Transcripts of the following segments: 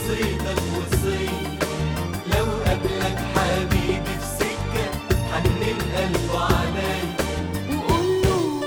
وصيتك وصية لو قابلك حبيبي في سكة حنن قلبه عليا وقوله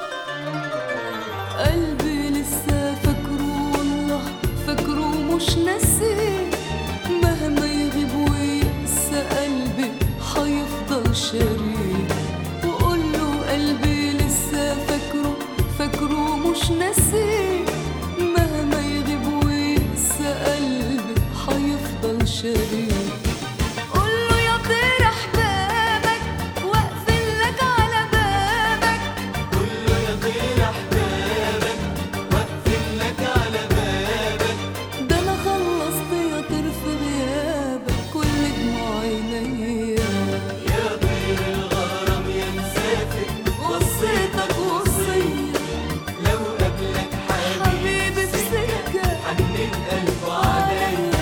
قلبي لسه فاكره والله فاكره مش ناسي مهما يغيب ويقسى قلبي حيفضل شريك وقوله قلبي لسه فاكره فاكره مش ناسي مهما يغيب ويقسى قلبي حيفضل شريك قوله يا طير احبابك واقفل لك على بابك كله يا طير أحبابك واقفل لك على بابك ده انا خلصت يا طير في غيابك كل دموع عينيا يا طير الغرام يا مسافر وصيتك وصية لو قابلك حبيبي حبيبي في سكة حنن قلبه عليا عليا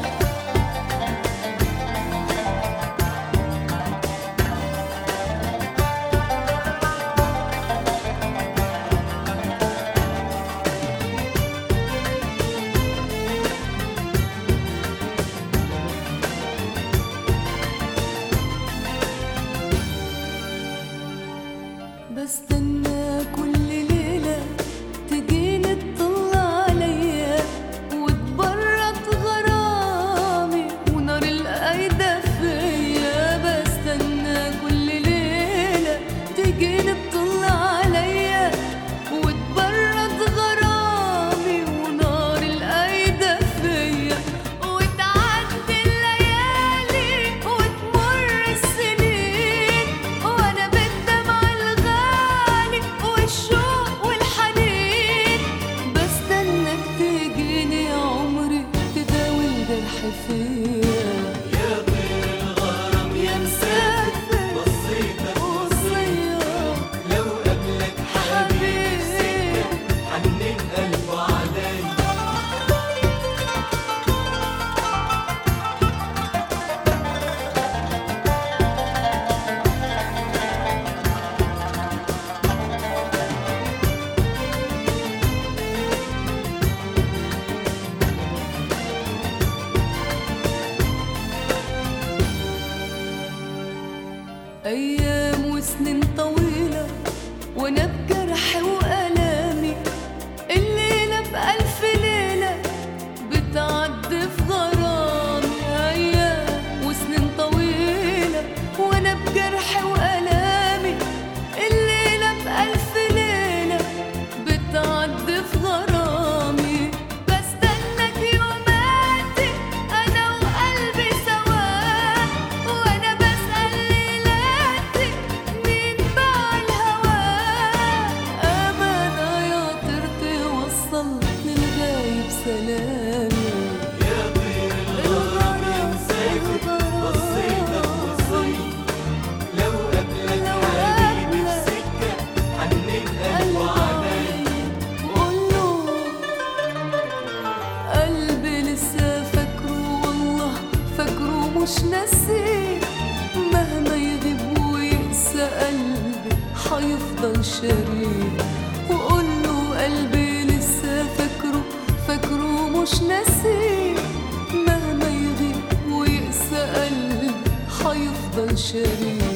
بستنى كل ليلة تجيني تطل عليا وتبرد غرامي ونار القايدة فيا بستنى كل ليلة تجيني تطل عليا وتبرد غرامي ونار القايدة فيا وتعدي الليالي وتمر السنين وانا بالدمع الغالي والشوق والحنين بستناك تجيني يا عمري تداوي الجرح فيا يا طير الغرام يا مسافر وصيتك وصية وصية لو قابلك حبيبي في سكة حنن قلبه عليا أيام وسنين طويلة وأنا بجرحي وألامي الليلة بألف ليلة بتعدي في غرامي أيام وسنين طويلة وأنا بجرحي وألامي الليلة بألف ليلة بتعدي في غرامي بستناك يوماتي أنا وقلبي سوا وأنا بسأل ليلاتي مين باع الهوى أمانة يا طير توصل للغايب سلامي يا طير الغرام يا مسافر وصيتك وصية لو قابلك حبيبي في سكة حنن قلبه عليا قوله قلبي لسه فاكره والله فاكره مش ناسي مهما يغيب ويقسى قلبي حيفضل شريك وقوله قلبي لسه فاكره فاكره مش ناسي مهما يغيب ويقسى قلبي حيفضل شريك